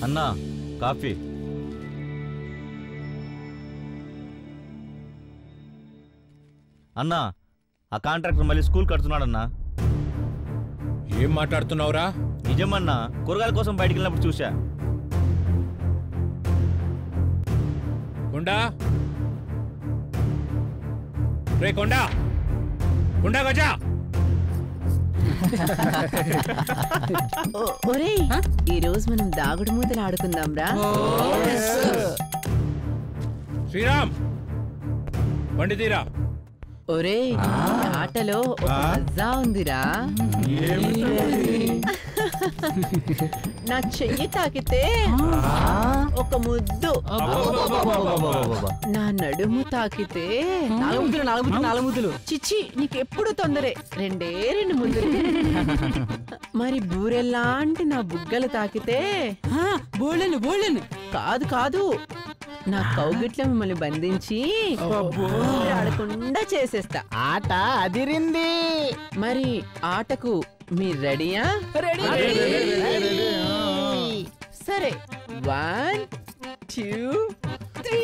అన్నా కాఫీ అన్నా ఆ కాంట్రాక్టర్ మళ్ళీ స్కూల్ కడుతున్నాడన్నా ఏం మాట్లాడుతున్నావురా నిజమన్నా కూరగాయల కోసం బయటికి వెళ్ళినప్పుడు చూసా కొండా రే కొండా కొండా గజా ఒరేయ్ ఈ రోజు మనం దాగుడు మూతలు ఆడుకుందాం రా శ్రీరామ్ బండి తీరా ఒరేయ్ ఈ ఆటలో ఒక మజా ఉందిరా నా చెయ్యి తాకితే ఒక ముద్దు నా నడుము తాకితే నాలుగుముద్దులు నాలుగుముద్దులు నాలుగుముద్దులు చిచ్చి నీకెప్పుడు తొందరే రెండే రెండు ముద్దులు మరి బూరెల్లాంటి నా బుగ్గలు తాకితే బోళ్ళను బోళ్ళను కాదు కాదు నా కౌగిట్ల మిమ్మల్ని బంధించి ఆడకుండా చేసేస్తా ఆట అదిరింది మరి ఆటకు మీరు రెడీయా సరే వన్ టూ త్రీ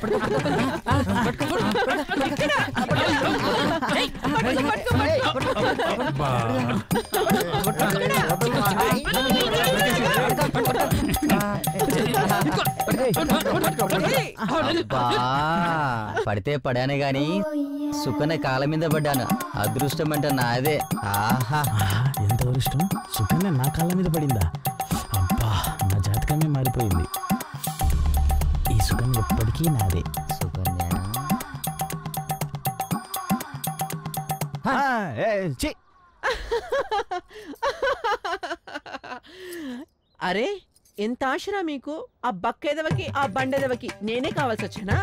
అబ్బా, పడితే పడానే గాని సుకన కాళ్ళ మీద పడ్డాను అదృష్టం అంటే నాదే ఆహా ఎంత అదృష్టం సుకన్య నా కాళ్ళ మీద పడిందా అబ్బా నా జాతకమే మారిపోయింది ఈ సుకన్య ఎప్పటికీ నాదే సుకన్య అరే ఎంత ఆశరా మీకు ఆ బక్కెదవకి ఆ బండెదవకి నేనే కావాల్సి వచ్చానా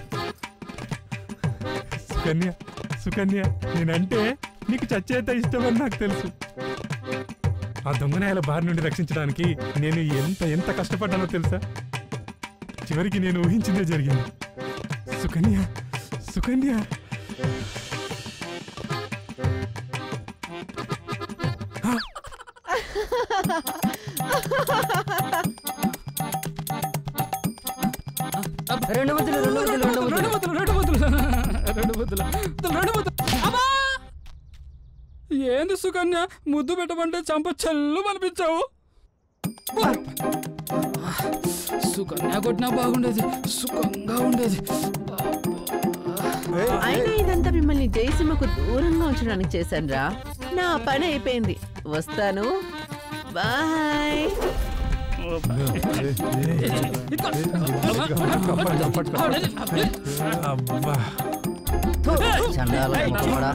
సుకన్య సుకన్య నేనంటే నీకు చచ్చేత ఇష్టమని నాకు తెలుసు ఆ దొంగనాయాల బారి నుండి రక్షించడానికి నేను ఎంత ఎంత కష్టపడ్డానో తెలుసా చివరికి నేను ఊహించిందే జరిగింది సుకన్య సుకన్య రెండు ముద్దులు రెండు ముద్దులు రెండు ముద్దులు రెండు ముద్దులు రెండు ముద్దులు రెండు ముద్దులు రెండు ముద్దులు అబ్బా ఏంది సుకన్య ముద్దు పెట్టమంటే చంప చెల్లు అనిపించావు సుకన్య కొట్టినా బాగుండేది సుఖంగా ఉండేది అయినా ఇదంతా మిమ్మల్ని జయసింహకు దూరంగా ఉంచడానికి చేశానురా నా పని అయిపోయింది వస్తాను బాయ్ అబ్బా చండాల పిచ్చివాడా.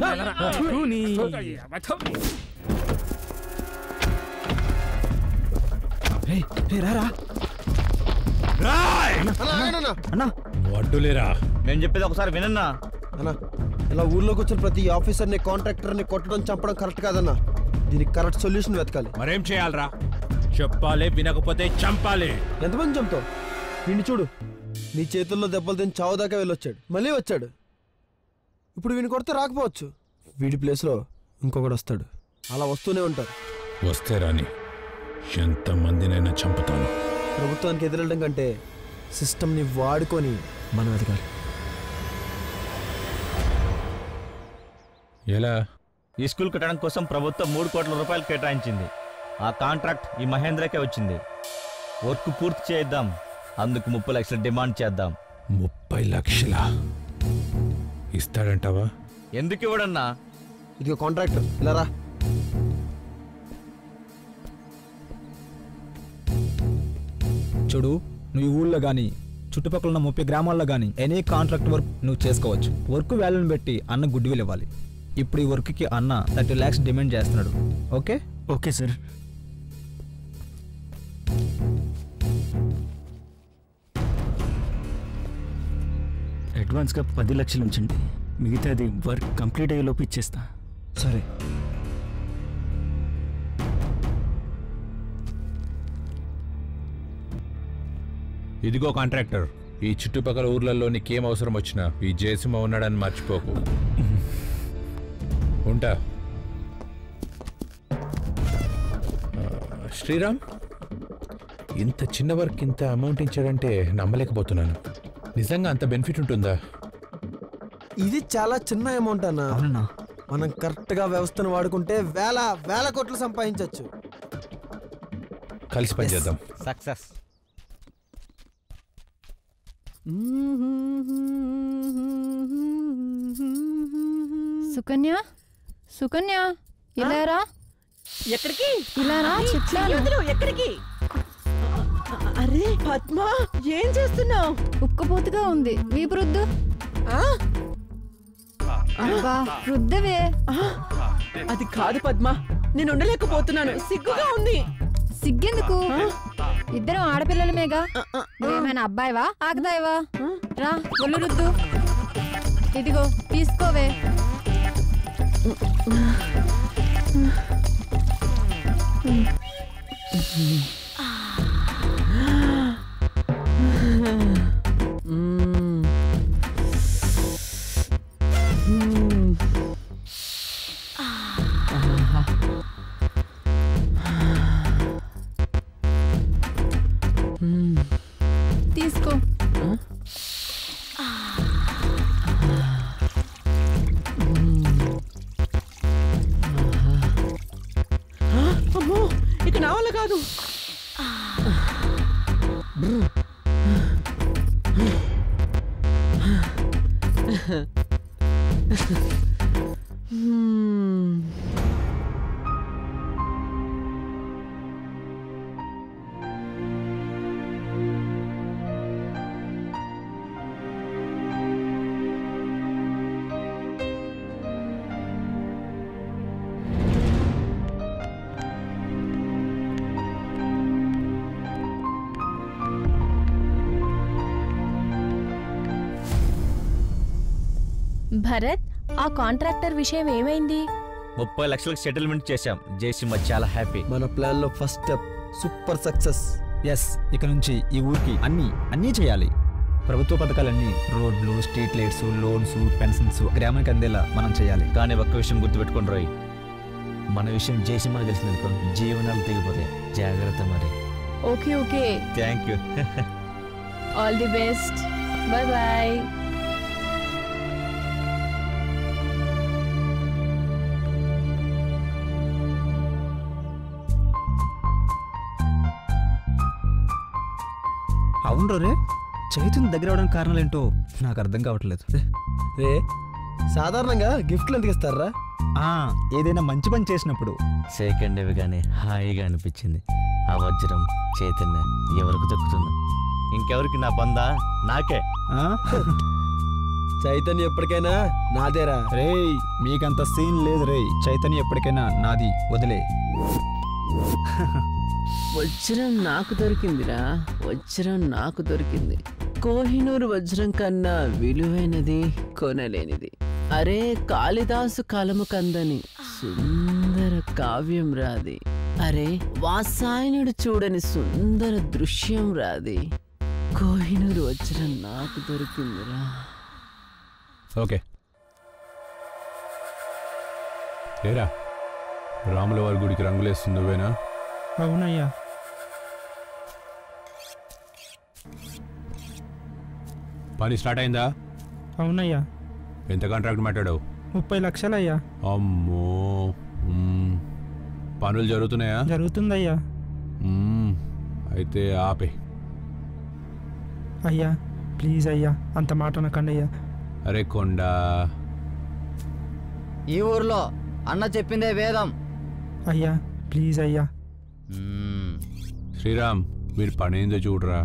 రారా అన్నా వడ్డులేరా నేను చెప్పేది ఒకసారి వినన్నా అన్నా ఇలా ఊర్లోకి వచ్చిన ప్రతి ఆఫీసర్ని కాంట్రాక్టర్ని కొట్టడం చంపడం కరెక్ట్ కాదన్నా దీనికి కరెక్ట్ సొల్యూషన్ వెతకాలి మరేం చేయాలరా చెప్పాలి వినకపోతే చంపాలి ఎంతమంది చంపుతావు నిన్ను చూడు నీ చేతుల్లో దెబ్బలు తిని చావు దాకా వెళ్ళొచ్చాడు మళ్ళీ వచ్చాడు ఇప్పుడు వీని కొడితే రాకపోవచ్చు వీడి ప్లేస్లో ఇంకొకడు వస్తాడు అలా వస్తూనే ఉంటారు వస్తే రాని ఎంతమందినైనా చంపుతాను ప్రభుత్వానికి ఎదురెళ్ళడం కంటే సిస్టమ్ని వాడుకొని మనం ఎదగాలి ఎలా ఈ స్కూల్ కట్టడం కోసం ప్రభుత్వం మూడు కోట్ల రూపాయలు కేటాయించింది ఆ కాంట్రాక్ట్ ఈ మహేంద్రకే వచ్చింది వర్క్ పూర్తి చేద్దాం అందుకు ముప్పై లక్షలు డిమాండ్ చేద్దాం ముప్పై లక్షల ఇస్తాడంటావా ఎందుకు ఇవ్వడన్నా ఇదిగో కాంట్రాక్టర్ ఇలా రా చూడు నువ్వు ఈ ఊళ్ళో కానీ చుట్టుపక్కల ఉన్న ముప్పై గ్రామాల్లో కానీ ఎనీ కాంట్రాక్ట్ వర్క్ నువ్వు చేసుకోవచ్చు వర్క్ వాల్యూని బట్టి అన్న గుడ్ విల్ ఇవ్వాలి ఇప్పుడు ఈ వర్క్కి అన్న థర్టీ ల్యాక్స్ డిమాండ్ చేస్తున్నాడు ఓకే ఓకే సార్ అడ్వాన్స్గా పది లక్షలు ఉంచండి మిగతాది వర్క్ కంప్లీట్ అయ్యేలోపు ఇచ్చేస్తా సరే ఇదిగో కాంట్రాక్టర్ ఈ చుట్టుపక్కల ఊర్లలో నీకేం అవసరం వచ్చినా ఈ జయసింహ ఉన్నాడని మర్చిపోకు ఉంటా ఆ, శ్రీరామ్ ఇంత చిన్న వర్క్ ఇంత అమౌంట్ ఇచ్చాడంటే నమ్మలేకపోతున్నాను నిజంగా అంత బెనిఫిట్ ఉంటుందా ఇది చాలా చిన్న అమౌంట్ అన్న అవునన్నా మనం కరెక్ట్ గా వ్యవస్థను వాడుకుంటే వేల వేల కోట్లు సంపాదించవచ్చు కలిసి పనిచేద్దాం సక్సెస్ సుకన్య సుకన్య ఇలారా ఎక్కడికి ఇలారా చెప్తాను వదిలు, ఎక్కడికి అరే పద్మ ఏం చేస్తున్నావు ఉక్కపోతుగా ఉంది వీపు రుద్దు అబ్బా రుద్దవే అది కాదు పద్మ నేను ఉండలేకపోతున్నాను సిగ్గుగా ఉంది సిగ్గెందుకు ఇద్దరం ఆడపిల్లలమేగా నువ్వేమైనా అబ్బాయివా ఆగదాయివా రా ఒళ్ళు రుద్దు ఇదిగో తీసుకోవే మ్మ్. మ్మ్. ఆహా. మ్మ్. తీసుకో ఆ, అమ్మో ఇక నా వల్ల కాదు హ్మ్. భరత్ ఆ కాంట్రాక్టర్ విషయం ఏమైంది ముప్పై లక్షలకు సెటిల్మెంట్ చేశాం జయసింహ చాలా హ్యాపీ మన ప్లాన్ లో first step super success yes ఇక నుంచి ఈ ఊరికి అన్నీ అన్నీ చేయాలి ప్రభుత్వ పథకాలన్నీ రోడ్లు స్ట్రీట్ లైట్స్ లోన్స్ పెన్షన్స్ గ్రామానికి అందేలా మనం చేయాలి కానీ ఒక్క విషయం గుర్తుపెట్టుకుని రోయ్ మన విషయం జయసింహ తెలిసిందనుకో జీవనాలు తెగిపోతాయి జాగ్రత్త మరి okay okay thank you all the best bye bye అవును రే చైతన్య దగ్గర అవడానికి కారణాలు ఏంటో నాకు అర్థం కావట్లేదు రే సాధారణంగా గిఫ్ట్లు ఎందుకు ఇస్తారా ఆ, ఏదైనా మంచి పని చేసినప్పుడు సెకండ్ ఇవ్వగానే హాయిగా అనిపించింది ఆ వజ్రం చైతన్య ఎవరికి దక్కుతుంది ఇంకెవరికి నా బందా నాకే ఆ? చైతన్య ఎప్పటికైనా నాదేరా రేయ్ మీకంత సీన్ లేదు రేయ్ చైతన్య ఎప్పటికైనా నాది వదిలే వజ్రం నాకు దొరికిందిరా వజ్రం నాకు దొరికింది కోహినూరు వజ్రం కన్నా విలువైనది కొనలేనిది అరే కాళిదాసు కలము కందని సుందర కావ్యం రాది అరే వాసాయనుడు చూడని సుందర దృశ్యం రాది కోహినూరు వజ్రం నాకు దొరికిందిరా ఓకే ఏరా రాముల వారి గుడికి రంగులేస్తుంది నువ్వేనా అవునయ్యా పని స్టార్ట్ అయిందా అవునయ్యా ఎంత కాంట్రాక్ట్ మాట్లాడావు ముప్పై లక్షలయ్యా అమ్మో మ్మ్. పనులు జరుగుతున్నాయా జరుగుతుందయ్యా మ్మ్. అయితే ఆపే అయ్యా ప్లీజ్ అయ్యా అంత మాట అనకండి అయ్యా అరే కొండ ఈ ఊర్లో అన్న చెప్పిందే వేదం అయ్యా ప్లీజ్ అయ్యా మ్మ్. శ్రీరామ్ మీరు పని ఏందో చూడరా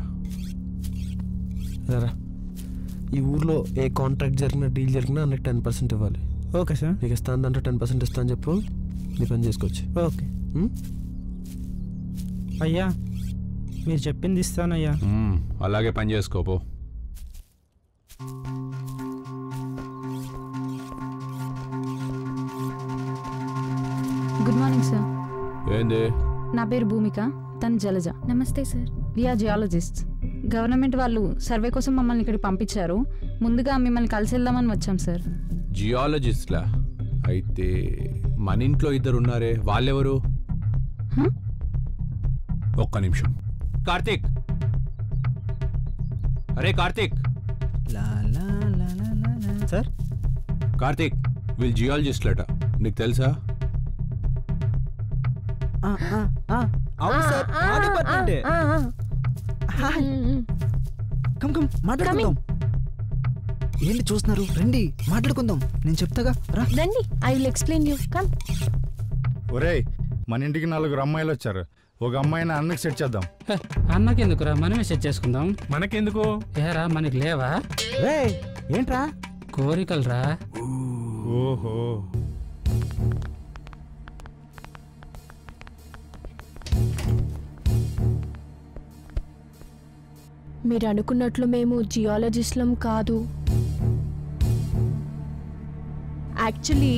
రా ఈ ఊర్లో ఏ కాంట్రాక్ట్ జరిగినా డీల్ జరిగినా అన్నట్టు టెన్ పర్సెంట్ ఇవ్వాలి ఓకే సార్ నీకు ఇస్తాను దాంట్లో టెన్ పర్సెంట్ ఇస్తాను చెప్పు నీ పని చేసుకోవచ్చు ఓకే ఉమ్? అయ్యా మీరు చెప్పింది ఇస్తానయ్యా మ్మ్. అలాగే పని చేసుకోపో గుడ్ మార్నింగ్ సార్ ఏంది నా పేరు భూమిక తను జలజ నమస్తే సార్ విఆర్ జియాలజిస్ట్ గవర్నమెంట్ వాళ్ళు సర్వే కోసం మమ్మల్ని ఇక్కడికి పంపించారు ముందుగా మిమ్మల్ని కలిసి వెళ్దామని వచ్చాం సార్ జియాలజిస్ట్లా అయితే మన ఇంట్లో ఇద్దరు ఉన్నారే వాళ్ళెవరు హ? ఒక్క నిమిషం కార్తీక్ అరే కార్తీక్ సార్ కార్తీక్ వీళ్ళు జియాలజిస్ట్ లట నీకు తెలుసా అవును సార్ మా డిపార్ట్మెంటే హాయ్ కమ్ కమ్ మాట్లాడుకుందాం ఏంటి చూస్తున్నారు రండి మాట్లాడుకుందాం నేను చెప్తాగా రా రండి I will explain you come ఒరేయ్ మన ఇంటికి నలుగురు అమ్మాయిలు వచ్చారు ఒక అమ్మాయిని అన్నకి సెట్ చేద్దాం అన్నకెందుకురా మనమే సెట్ చేసుకుందాం మనకెందుకు ఏరా మనకి లేవా రే ఏంట్రా కోరికలరా ఓహో మీరు అనుకున్నట్లు మేము జియాలజిస్ట్లం కాదు యాక్చువల్లీ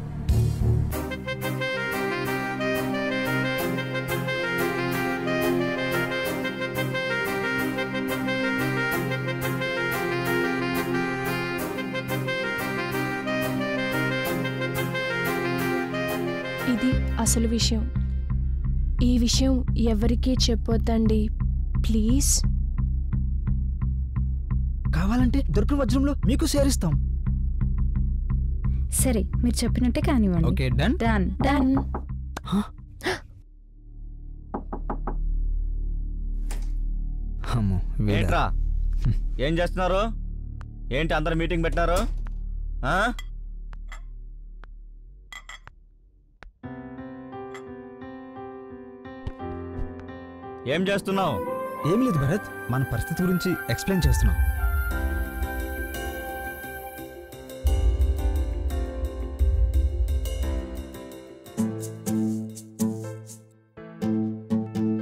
ఇది అసలు విషయం ఈ విషయం ఎవరికీ చెప్పొద్దండి ప్లీజ్ కావాలంటే దొరికిన వజ్రంలో మీకు షేర్ సరే మీరు చెప్పినట్టే కానివ్వండి ఓకే డన్ డన్ డన్ అమ్మో వీడా. ఏంట్రా ఏం చేస్తున్నారు ఏంటి అందరు మీటింగ్ పెట్టారు ఆ? ఏం చేస్తున్నావు ఏం లేదు భరత్ మన పరిస్థితి గురించి ఎక్స్ప్లెయిన్ చేస్తున్నాం